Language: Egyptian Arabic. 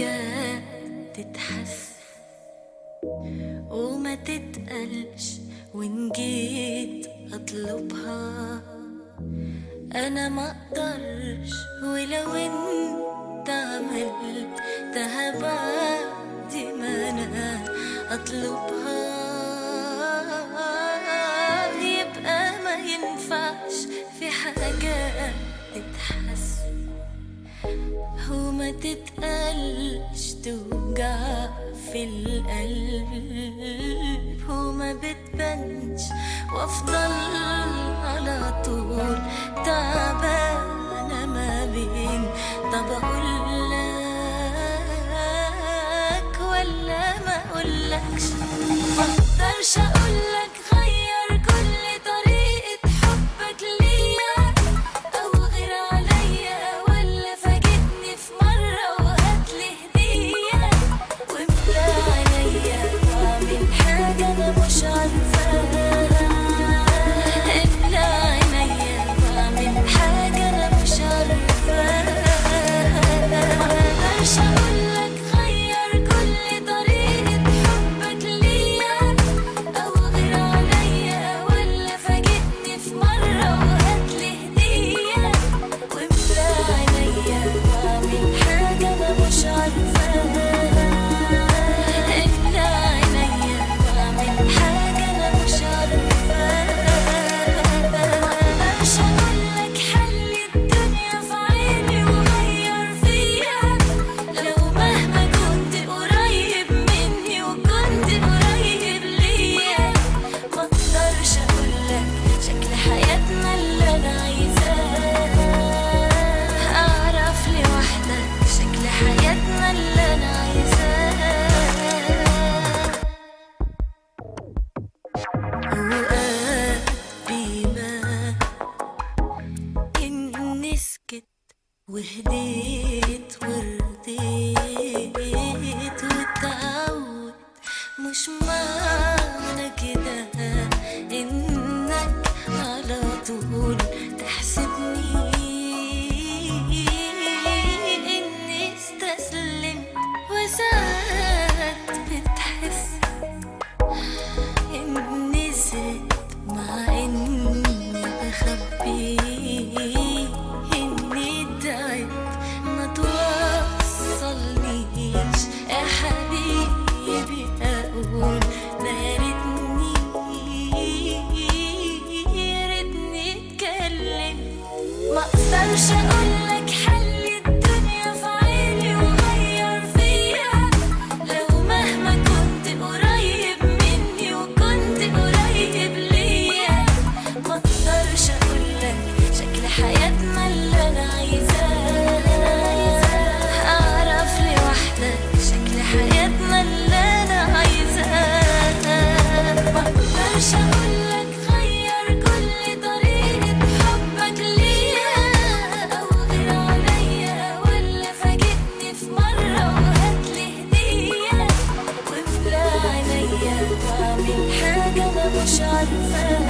حاجات تتحس وما تتقلش وإن جيت أطلبها أنا ما أقدرش ولو أنت عملتها بعد ما أنا أطلبها يبقى ما ينفعش في حاجات تتحس وما تتقلش توجع في القلب وما بتبانش وافضل على طول تعبانة ما بين طب اقول لك ولا ما اقولكش ما اقدرش اقولك غير كل طريقة حبك ليا او غير عليا ولا فاجئني في مرة وهاتلي هدية واملى عينيا واعمل حاجة انا مش عارفاها املى عينيا واعمل حاجة انا مش عارفاها مقدرش اقولك غير كل طريقة حبك ليا او غير عليا ولا فاجئني في مرة وهاتلي هدية واملى عينيا واعمل حاجة انا مش عارفاها املى عينيا واعمل حاجة انا مش عارفاها مقدرش اقولك حل الدنيا في عيني وغير فيا لو مهما كنت قريب مني وكنت قريب ليا ما اقدرش اقولك شكل حياتنا اللي انا عايزاه اعرف لوحدك شكل حياتنا اللي انا عايزاه اوقات بيبان اني سكت وهديت ورضيت واتعود مش معنى كده انك على طول تحسبني اني استسلمت وساعات بتحس اني زدت مع اني بخبي اني تعبت ما توصلنيش يا حبيبي اقول ما يا ريتني يا ريتني اتكلم ما اقدرش اقولك حل الدنيا في عيني وغير فيا لو مهما كنت قريب مني وكنت قريب ليا ما اقدرش اقولك شكل حياتنا اللي انا عايزاه اعرف لوحدك شكل حياتنا اللي انا عايزاه ما اقدرش اقولك غير كل طريقة حبك ليا او غير عليا ولا فاجئني في مرة وهاتلي هدية واملى عينيا واعمل حاجة انا مش عارفاها